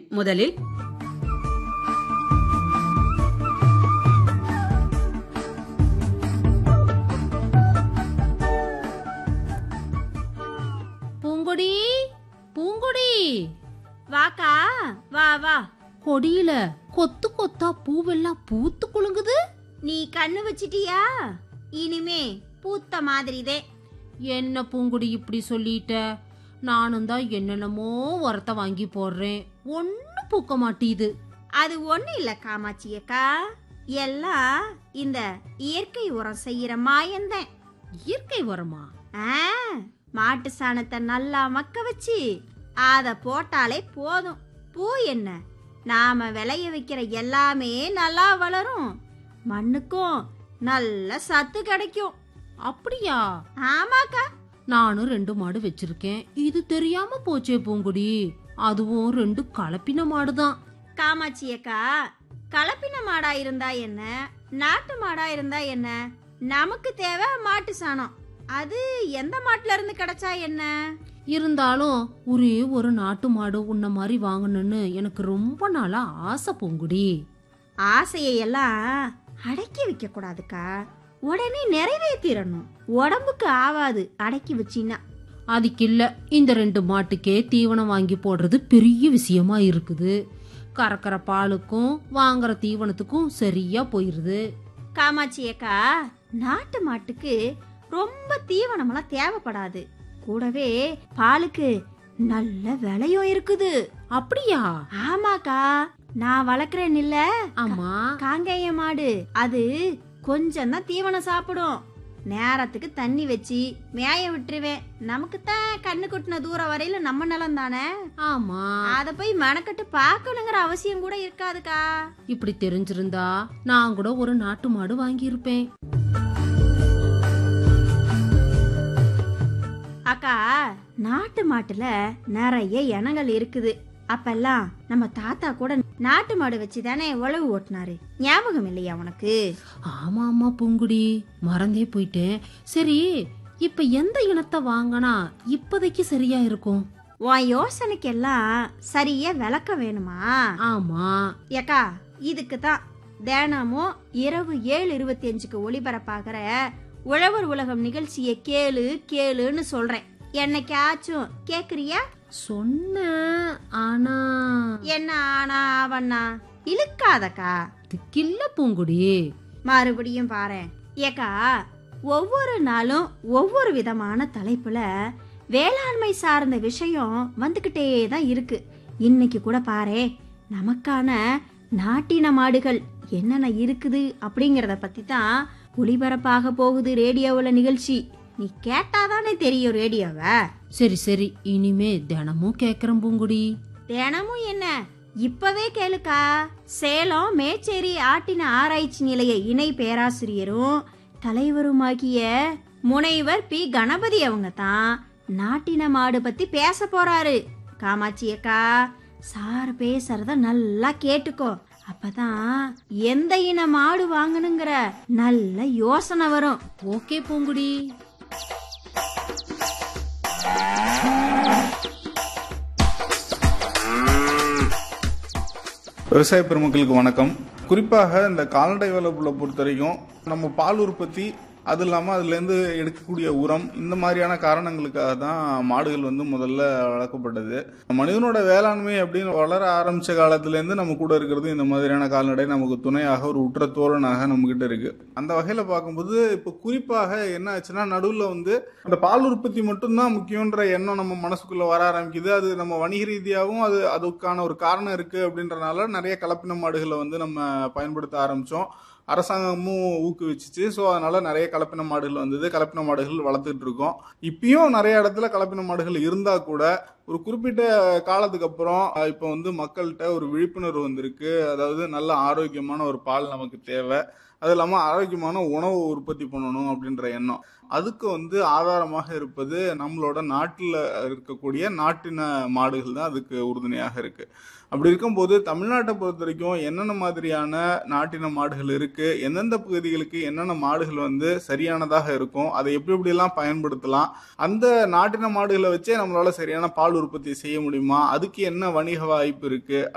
முதலில் பூங்கொடி பூங்கொடி வாக்கா வா வா கொடியில கொத்து கொத்தா பூவெல்லாம் பூத்து குலுங்குது நீ கண்ணு வச்சிட்டியா இனிமே பூத்த மாதிரிதே என்ன பூங்குடி இப்படி சொல்லிட்ட நானும் தான் என்னென்னமோ உரத்த வாங்கி போடுறேன் ஒன்னும் பூக்க மாட்டீது அது ஒண்ணு இல்ல காமாட்சி அக்கா எல்லாம் இந்த இயற்கை உரம் செய்யற மாயந்தேன் இயற்கை உரமா ஆ, மாட்டு சாணத்தை நல்லா மக்க வச்சு அத போட்டாலே போதும் பூ என்ன நாம விளைய வைக்கிற எல்லாமே நல்லா வளரும் மண்ணுக்கும் நல்ல சத்து கிடைக்கும் அப்படியா ஆமாக்கா நானும் ரெண்டு மாடு வச்சிருக்கேன் இது தெரியாம போச்சே பூங்குடி அதுவும் ரெண்டு கலப்பின மாடுதான் காமாட்சி அக்கா கலப்பின மாடா இருந்தா என்ன நாட்டு மாடா இருந்தா என்ன நமக்கு தேவை மாட்டு சாணம் அது எந்த மாட்டுல இருந்து கிடைச்சா என்ன இருந்தாலும் ஒரே ஒரு நாட்டு மாடு உன்ன மாதிரி வாங்கணும்னு எனக்கு ரொம்ப நாளா ஆசை பூங்குடி ஆசையை எல்லாம் அடக்கி வைக்க கூடாதுக்கா உடனே நிறைவேற்றிடணும் உடம்புக்கு ஆவாது அடக்கி வச்சின்னா அதுக்கு இல்ல இந்த ரெண்டு மாட்டுக்கே தீவனம் வாங்கி போடுறது பெரிய விஷயமா இருக்குது கறக்கிற பாலுக்கும் வாங்குற தீவனத்துக்கும் சரியா போயிருது காமாட்சி அக்கா நாட்டு மாட்டுக்கு ரொம்ப தீவனமெல்லாம் தேவைப்படாது கூடவே பாலுக்கு நல்ல விலையும் இருக்குது அப்படியா ஆமாக்கா நான் வளர்க்குறேன் இல்ல ஆமா காங்கேய மாடு அது கொஞ்சம் தான் தீவனம் சாப்பிடும் நேரத்துக்கு தண்ணி வச்சு மேய விட்டுருவேன் நமக்கு தான் கண்ணு கொட்டின தூரம் வரையில நம்ம நிலம் தானே ஆமா அத போய் மெனக்கட்டு பார்க்கணுங்கிற அவசியம் கூட இருக்காதுக்கா இப்படி தெரிஞ்சிருந்தா நான் கூட ஒரு நாட்டு மாடு வாங்கியிருப்பேன் அக்கா நாட்டு மாட்டுல நிறைய இனங்கள் இருக்குது அப்பெல்லாம் நம்ம தாத்தா கூட நாட்டு மாடு வச்சு தானே உழவு ஓட்டினாரு ஞாபகம் இல்லையா உனக்கு ஆமா ஆமா பூங்குடி மறந்தே போயிட்டேன் சரி இப்ப எந்த இனத்தை வாங்கினா இப்போதைக்கு சரியா இருக்கும் உன் யோசனைக்கெல்லாம் சரியா விளக்க வேணுமா ஆமா ஏக்கா இதுக்கு தான் தினமும் இரவு ஏழு இருபத்தி அஞ்சுக்கு ஒளிபரப்பாகிற உழவர் உலகம் நிகழ்ச்சியை கேளு கேளுன்னு சொல்றேன் என்னைக்காச்சும் கேக்குறியா சொன்ன ஆனா என்ன ஆனா ஆவண்ணா இழுக்காதக்கா இதுக்கில்ல பூங்குடி மறுபடியும் பாரேன் ஏக்கா ஒவ்வொரு நாளும் ஒவ்வொரு விதமான தலைப்புல வேளாண்மை சார்ந்த விஷயம் வந்துகிட்டே தான் இருக்கு இன்னைக்கு கூட பாரே நமக்கான நாட்டின மாடுகள் என்னென்ன இருக்குது அப்படிங்கறத பத்தி தான் ஒளிபரப்பாக போகுது ரேடியோவுல நிகழ்ச்சி நீ கேட்டாதானே தெரியும் ரேடியோவை சரி சரி இனிமே தினமும் கேக்குறேன் பூங்குடி தினமும் என்ன இப்பவே கேளுக்கா சேலம் மேச்சேரி ஆட்டின ஆராய்ச்சி நிலைய இணை பேராசிரியரும் தலைவருமாகிய முனைவர் பி கணபதி அவங்க தான் நாட்டின மாடு பத்தி பேச போறாரு காமாட்சி அக்கா சார் பேசுறத நல்லா கேட்டுக்கோ அப்பதான் எந்த இன மாடு வாங்கணுங்கிற நல்ல யோசனை வரும் ஓகே பூங்குடி விவசாய பெருமக்களுக்கு வணக்கம் குறிப்பாக இந்த கால்நடை வளர்ப்புல பொறுத்த வரைக்கும் நம்ம பால் உற்பத்தி அது இல்லாமல் அதுலேருந்து எடுக்கக்கூடிய உரம் இந்த மாதிரியான காரணங்களுக்காக தான் மாடுகள் வந்து முதல்ல வளர்க்கப்பட்டது மனிதனோட வேளாண்மை அப்படின்னு வளர ஆரம்பிச்ச காலத்துலேருந்து நம்ம கூட இருக்கிறது இந்த மாதிரியான கால்நடை நமக்கு துணையாக ஒரு உற்ற தோழனாக நம்மகிட்ட இருக்கு அந்த வகையில் பார்க்கும்போது இப்போ குறிப்பாக என்ன ஆச்சுன்னா நடுவில் வந்து அந்த பால் உற்பத்தி மட்டும்தான் முக்கியன்ற எண்ணம் நம்ம மனசுக்குள்ள வர ஆரம்பிக்குது அது நம்ம வணிக ரீதியாகவும் அது அதுக்கான ஒரு காரணம் இருக்கு அப்படின்றனால நிறைய கலப்பின மாடுகளை வந்து நம்ம பயன்படுத்த ஆரம்பிச்சோம் அரசாங்கமும் ஊக்குவிச்சிச்சு ஸோ அதனால நிறைய கலப்பின மாடுகள் வந்தது கலப்பின மாடுகள் வளர்த்துட்டு இருக்கோம் இப்பயும் நிறைய இடத்துல கலப்பின மாடுகள் இருந்தா கூட ஒரு குறிப்பிட்ட காலத்துக்கு அப்புறம் அஹ், இப்போ வந்து மக்கள்கிட்ட ஒரு விழிப்புணர்வு வந்திருக்கு அதாவது நல்ல ஆரோக்கியமான ஒரு பால் நமக்கு தேவை அது இல்லாமல் ஆரோக்கியமான உணவு உற்பத்தி பண்ணணும் அப்படின்ற எண்ணம் அதுக்கு வந்து ஆதாரமாக இருப்பது நம்மளோட நாட்டில் இருக்கக்கூடிய நாட்டின மாடுகள் தான் அதுக்கு உறுதுணையாக இருக்கு அப்படி இருக்கும்போது தமிழ்நாட்டை பொறுத்த வரைக்கும் என்னென்ன மாதிரியான நாட்டின மாடுகள் இருக்கு எந்தெந்த பகுதிகளுக்கு என்னென்ன மாடுகள் வந்து சரியானதாக இருக்கும் அதை எப்படி எப்படியெல்லாம் பயன்படுத்தலாம் அந்த நாட்டின மாடுகளை வச்சே நம்மளால சரியான பால் உற்பத்தி செய்ய முடியுமா அதுக்கு என்ன வணிக வாய்ப்பு இருக்கு